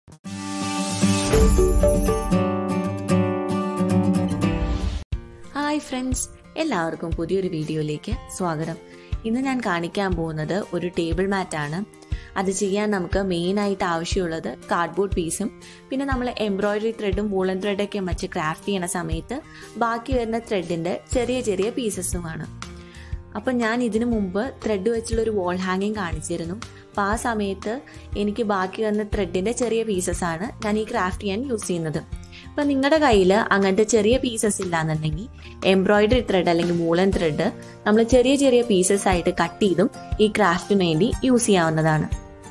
hi friends എല്ലാവർക്കും പുതിയൊരു വീഡിയോയിലേക്ക് സ്വാഗതം ഇന്ന് ഞാൻ കാണിക്കാൻ പോകുന്നത് ഒരു ടേബിൾ മാറ്റാണ് അത് ചെയ്യാൻ നമുക്ക് മെയിനായിട്ട് ആവശ്യമുള്ളത് കാർഡ്ബോർഡ് പീസും പിന്നെ നമ്മൾ എംബ്രോയിഡറി ത്രെഡും വൂളൻ ത്രെഡൊക്കെ വെച്ച് ക്രാഫ്റ്റ് ചെയ്യണ സമയത്ത് ബാക്കി വരുന്ന ത്രെഡിൻ്റെ ചെറിയ ചെറിയ പീസസുമാണ് അപ്പം ഞാൻ ഇതിനു മുമ്പ് ത്രെഡ് വെച്ചുള്ള ഒരു വോൾ ഹാങ്ങിങ് കാണിച്ചിരുന്നു അപ്പം ആ സമയത്ത് എനിക്ക് ബാക്കി വന്ന ത്രെഡിൻ്റെ ചെറിയ പീസസ് ആണ് ഞാൻ ഈ ക്രാഫ്റ്റ് ചെയ്യാൻ യൂസ് ചെയ്യുന്നത് അപ്പം നിങ്ങളുടെ കയ്യിൽ അങ്ങനത്തെ ചെറിയ പീസസ് ഇല്ലാന്നുണ്ടെങ്കിൽ എംബ്രോയിഡറി ത്രെഡ് അല്ലെങ്കിൽ മൂളൻ ത്രെഡ് നമ്മൾ ചെറിയ ചെറിയ പീസസ് ആയിട്ട് കട്ട് ചെയ്തും ഈ ക്രാഫ്റ്റിന് വേണ്ടി യൂസ് ചെയ്യാവുന്നതാണ്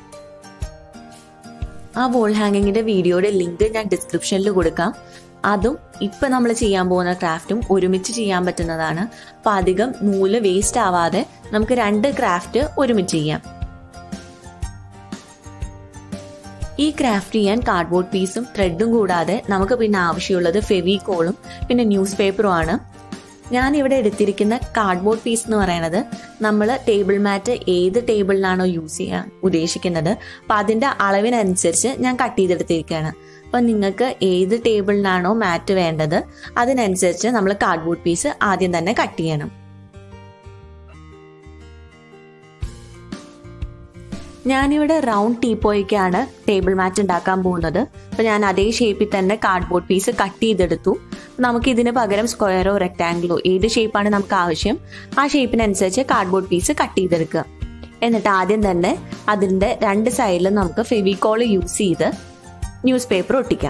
ആ വോൾ ഹാങ്ങിങ്ങിന്റെ വീഡിയോയുടെ ലിങ്ക് ഞാൻ ഡിസ്ക്രിപ്ഷനിൽ കൊടുക്കാം അതും ഇപ്പൊ നമ്മൾ ചെയ്യാൻ പോകുന്ന ക്രാഫ്റ്റും ഒരുമിച്ച് ചെയ്യാൻ പറ്റുന്നതാണ് അപ്പൊ അധികം നൂല് വേസ്റ്റ് ആവാതെ നമുക്ക് രണ്ട് ക്രാഫ്റ്റ് ഒരുമിച്ച് ചെയ്യാം ഈ ക്രാഫ്റ്റ് ചെയ്യാൻ കാർഡ്ബോർഡ് പീസും ത്രെഡും കൂടാതെ നമുക്ക് പിന്നെ ആവശ്യമുള്ളത് ഫെവിക്കോളും പിന്നെ ന്യൂസ് പേപ്പറും ആണ് ഞാൻ ഇവിടെ എടുത്തിരിക്കുന്ന കാർഡ്ബോർഡ് പീസ് എന്ന് പറയുന്നത് നമ്മൾ ടേബിൾ മാറ്റ് ഏത് ടേബിളിലാണോ യൂസ് ചെയ്യാൻ ഉദ്ദേശിക്കുന്നത് അപ്പം അതിൻ്റെ അളവിനനുസരിച്ച് ഞാൻ കട്ട് ചെയ്തെടുത്തിരിക്കുകയാണ് അപ്പം നിങ്ങൾക്ക് ഏത് ടേബിളിനാണോ മാറ്റ് വേണ്ടത് അതിനനുസരിച്ച് നമ്മൾ കാർഡ്ബോർഡ് പീസ് ആദ്യം തന്നെ കട്ട് ചെയ്യണം ഞാനിവിടെ റൗണ്ട് ടീപ്പോയ്ക്കാണ് ടേബിൾ മാറ്റ് ഉണ്ടാക്കാൻ പോകുന്നത് അപ്പോൾ ഞാൻ അതേ ഷേപ്പിൽ തന്നെ കാർഡ്ബോർഡ് പീസ് കട്ട് ചെയ്തെടുത്തു നമുക്ക് ഇതിന് പകരം സ്ക്വയറോ റെക്ടാങ്കിളോ ഏത് ഷേപ്പാണ് നമുക്ക് ആവശ്യം ആ ഷേപ്പിനനുസരിച്ച് കാർഡ്ബോർഡ് പീസ് കട്ട് ചെയ്തെടുക്കുക എന്നിട്ട് ആദ്യം തന്നെ അതിൻ്റെ രണ്ട് സൈഡിലും നമുക്ക് ഫെവിക്കോൾ യൂസ് ചെയ്ത് ന്യൂസ് പേപ്പർ ഒട്ടിക്കാം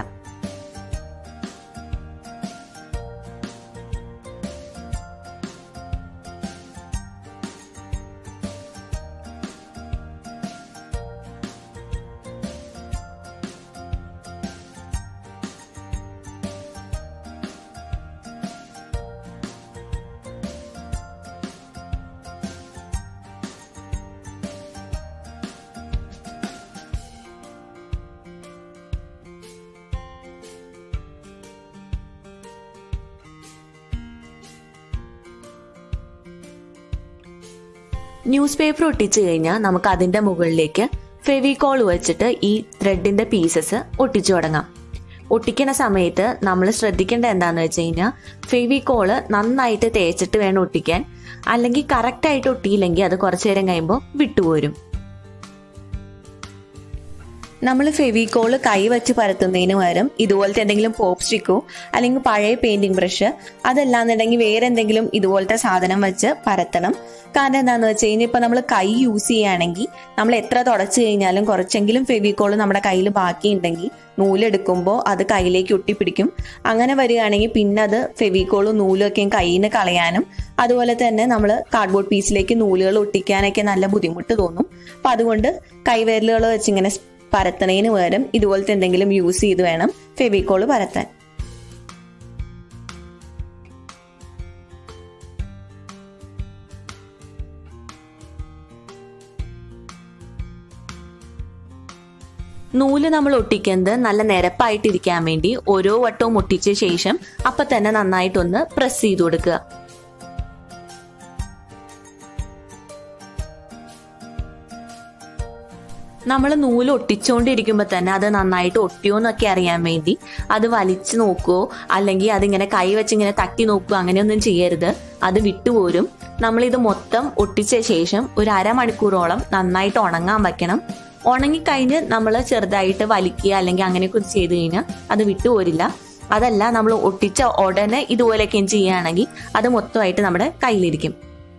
ന്യൂസ് പേപ്പർ ഒട്ടിച്ചു കഴിഞ്ഞാൽ നമുക്ക് അതിന്റെ മുകളിലേക്ക് ഫെവിക്കോൾ വെച്ചിട്ട് ഈ ത്രെഡിന്റെ പീസസ് ഒട്ടിച്ചു തുടങ്ങാം ഒട്ടിക്കുന്ന സമയത്ത് നമ്മൾ ശ്രദ്ധിക്കേണ്ട എന്താണെന്ന് വെച്ച് കഴിഞ്ഞാൽ ഫെവിക്കോള് നന്നായിട്ട് തേച്ചിട്ട് വേണം ഒട്ടിക്കാൻ അല്ലെങ്കിൽ കറക്റ്റ് ആയിട്ട് ഒട്ടിയില്ലെങ്കിൽ അത് കുറച്ചു നേരം കഴിയുമ്പോൾ വിട്ടുപോരും നമ്മൾ ഫെവിക്കോള് കൈ വെച്ച് പരത്തുന്നതിന് പകരം ഇതുപോലത്തെ എന്തെങ്കിലും പോപ്പ് സ്റ്റിക്കോ അല്ലെങ്കിൽ പഴയ പെയിന്റിംഗ് ബ്രഷ് അതല്ലാന്നുണ്ടെങ്കിൽ വേറെ എന്തെങ്കിലും ഇതുപോലത്തെ സാധനം വെച്ച് പരത്തണം കാരണം എന്താണെന്ന് വെച്ച് കഴിഞ്ഞാൽ ഇപ്പൊ നമ്മൾ കൈ യൂസ് ചെയ്യുകയാണെങ്കിൽ നമ്മൾ എത്ര തുടച്ചു കഴിഞ്ഞാലും കുറച്ചെങ്കിലും ഫെവിക്കോള് നമ്മുടെ കയ്യിൽ ബാക്കിയുണ്ടെങ്കിൽ നൂലെടുക്കുമ്പോൾ അത് കയ്യിലേക്ക് ഒട്ടിപ്പിടിക്കും അങ്ങനെ വരികയാണെങ്കിൽ പിന്നെ അത് ഫെവിക്കോളും നൂലും ഒക്കെ കയ്യിൽ നിന്ന് കളയാനും അതുപോലെ തന്നെ നമ്മൾ കാർഡ്ബോർഡ് പീസിലേക്ക് നൂലുകൾ ഒട്ടിക്കാനൊക്കെ നല്ല ബുദ്ധിമുട്ട് തോന്നും അപ്പം അതുകൊണ്ട് കൈവിരലുകൾ വെച്ചിങ്ങനെ പരത്തണതിന് പകരം ഇതുപോലത്തെ എന്തെങ്കിലും യൂസ് ചെയ്ത് വേണം ഫെവിക്കോള് പരത്താൻ നൂല് നമ്മൾ ഒട്ടിക്കുന്നത് നല്ല നിരപ്പായിട്ടിരിക്കാൻ വേണ്ടി ഓരോ വട്ടവും ഒട്ടിച്ച ശേഷം അപ്പൊ തന്നെ നന്നായിട്ടൊന്ന് പ്രസ് ചെയ്ത് കൊടുക്കുക നമ്മൾ നൂല് ഒട്ടിച്ചുകൊണ്ടിരിക്കുമ്പോൾ തന്നെ അത് നന്നായിട്ട് ഒട്ടിയോ എന്നൊക്കെ അറിയാൻ വേണ്ടി അത് വലിച്ചു നോക്കുവോ അല്ലെങ്കിൽ അതിങ്ങനെ കൈ വെച്ച് ഇങ്ങനെ തട്ടി നോക്കുകയോ അങ്ങനെയൊന്നും ചെയ്യരുത് അത് വിട്ടുപോരും നമ്മളിത് മൊത്തം ഒട്ടിച്ച ശേഷം ഒരു അരമണിക്കൂറോളം നന്നായിട്ട് ഉണങ്ങാൻ വയ്ക്കണം ഉണങ്ങിക്കഴിഞ്ഞ് നമ്മൾ ചെറുതായിട്ട് വലിക്കുക അല്ലെങ്കിൽ അങ്ങനെയൊക്കെ ചെയ്ത് കഴിഞ്ഞാൽ അത് വിട്ടുപോരില്ല അതല്ല നമ്മൾ ഒട്ടിച്ച ഉടനെ ഇതുപോലെയൊക്കെ ചെയ്യുകയാണെങ്കിൽ അത് മൊത്തമായിട്ട് നമ്മുടെ കയ്യിലിരിക്കും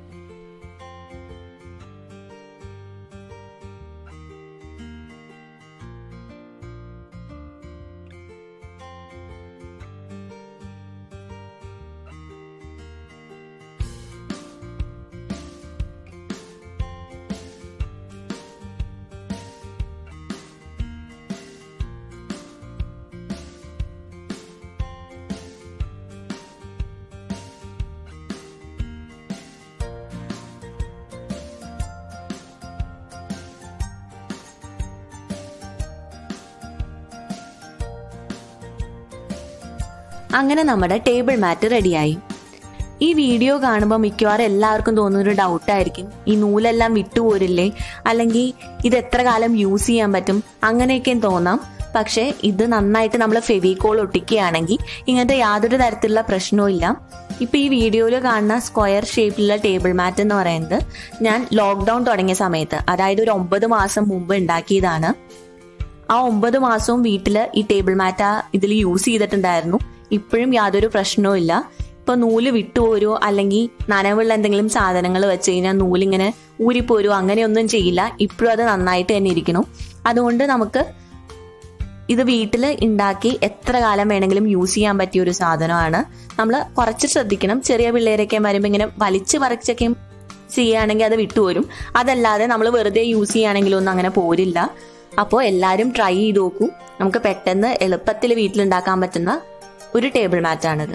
അങ്ങനെ നമ്മുടെ ടേബിൾ മാറ്റ് റെഡിയായി ഈ വീഡിയോ കാണുമ്പോൾ മിക്കവാറും എല്ലാവർക്കും തോന്നുന്ന ഒരു ഡൗട്ടായിരിക്കും ഈ നൂലെല്ലാം വിട്ടുപോരില്ലേ അല്ലെങ്കിൽ ഇത് എത്ര കാലം യൂസ് ചെയ്യാൻ പറ്റും അങ്ങനെയൊക്കെ തോന്നാം പക്ഷേ ഇത് നന്നായിട്ട് നമ്മൾ ഫെവിക്കോൾ ഒട്ടിക്കുകയാണെങ്കിൽ ഇങ്ങനത്തെ യാതൊരു തരത്തിലുള്ള പ്രശ്നവും ഇല്ല ഇപ്പൊ ഈ വീഡിയോയിൽ കാണുന്ന സ്ക്വയർ ഷേപ്പിലുള്ള ടേബിൾ മാറ്റ് എന്ന് പറയുന്നത് ഞാൻ ലോക്ക്ഡൌൺ തുടങ്ങിയ സമയത്ത് അതായത് ഒരു ഒമ്പത് മാസം മുമ്പ് ഉണ്ടാക്കിയതാണ് ആ ഒമ്പത് മാസവും വീട്ടിൽ ഈ ടേബിൾ മാറ്റ് ഇതിൽ യൂസ് ചെയ്തിട്ടുണ്ടായിരുന്നു ഇപ്പോഴും യാതൊരു പ്രശ്നവും ഇല്ല ഇപ്പൊ നൂല് വിട്ടുപോരോ അല്ലെങ്കിൽ നനവുള്ള എന്തെങ്കിലും സാധനങ്ങൾ വെച്ച് കഴിഞ്ഞാൽ നൂലിങ്ങനെ ഊരിപ്പോരോ അങ്ങനെയൊന്നും ചെയ്യില്ല ഇപ്പോഴും അത് നന്നായിട്ട് തന്നെ ഇരിക്കണം അതുകൊണ്ട് നമുക്ക് ഇത് വീട്ടിൽ ഉണ്ടാക്കി എത്ര കാലം വേണമെങ്കിലും യൂസ് ചെയ്യാൻ പറ്റിയ ഒരു സാധനമാണ് നമ്മൾ കുറച്ച് ശ്രദ്ധിക്കണം ചെറിയ പിള്ളേരൊക്കെ വരുമ്പോൾ ഇങ്ങനെ വലിച്ച് പറിച്ചൊക്കെ ചെയ്യുകയാണെങ്കിൽ അത് വിട്ടുപോരും അതല്ലാതെ നമ്മൾ വെറുതെ യൂസ് ചെയ്യുകയാണെങ്കിലൊന്നും അങ്ങനെ പോരില്ല അപ്പോൾ എല്ലാവരും ട്രൈ ചെയ്ത് നോക്കൂ നമുക്ക് പെട്ടെന്ന് എളുപ്പത്തിൽ വീട്ടിലുണ്ടാക്കാൻ പറ്റുന്ന ഒരു ടേബിൾ മാറ്റാണിത്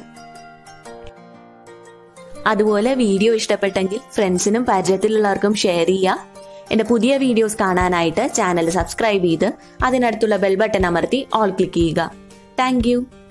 അതുപോലെ വീഡിയോ ഇഷ്ടപ്പെട്ടെങ്കിൽ ഫ്രണ്ട്സിനും പരിചയത്തിലുള്ളവർക്കും ഷെയർ ചെയ്യുക എന്റെ പുതിയ വീഡിയോസ് കാണാനായിട്ട് ചാനൽ സബ്സ്ക്രൈബ് ചെയ്ത് അതിനടുത്തുള്ള ബെൽ ബട്ടൺ അമർത്തി ഓൾ ക്ലിക്ക് ചെയ്യുക താങ്ക്